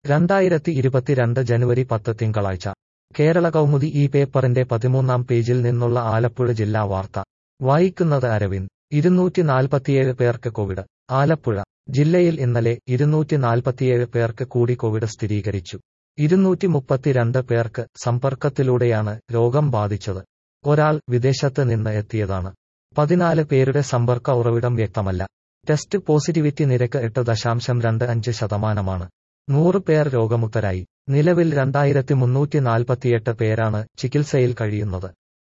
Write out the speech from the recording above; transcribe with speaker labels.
Speaker 1: രണ്ടായിരത്തി ഇരുപത്തിരണ്ട് ജനുവരി പത്ത് തിങ്കളാഴ്ച കേരള കൗമുദി ഈ പേപ്പറിന്റെ പതിമൂന്നാം പേജിൽ നിന്നുള്ള ആലപ്പുഴ ജില്ലാ വാർത്ത വായിക്കുന്നത് അരവിന്ദ് ഇരുന്നൂറ്റി നാൽപ്പത്തിയേഴ് പേർക്ക് കോവിഡ് ആലപ്പുഴ ജില്ലയിൽ ഇന്നലെ ഇരുന്നൂറ്റി നാൽപ്പത്തിയേഴ് പേർക്ക് കൂടി കോവിഡ് സ്ഥിരീകരിച്ചു ഇരുന്നൂറ്റി മുപ്പത്തിരണ്ട് പേർക്ക് സമ്പർക്കത്തിലൂടെയാണ് രോഗം ബാധിച്ചത് ഒരാൾ വിദേശത്ത് നിന്ന് എത്തിയതാണ് പതിനാല് പേരുടെ സമ്പർക്ക ഉറവിടം വ്യക്തമല്ല ടെസ്റ്റ് പോസിറ്റിവിറ്റി നിരക്ക് എട്ട് ദശാംശം രണ്ട് അഞ്ച് ശതമാനമാണ് നൂറ് പേർ രോഗമുക്തരായി നിലവിൽ രണ്ടായിരത്തി മുന്നൂറ്റി നാൽപ്പത്തിയെട്ട് പേരാണ് ചികിത്സയിൽ കഴിയുന്നത്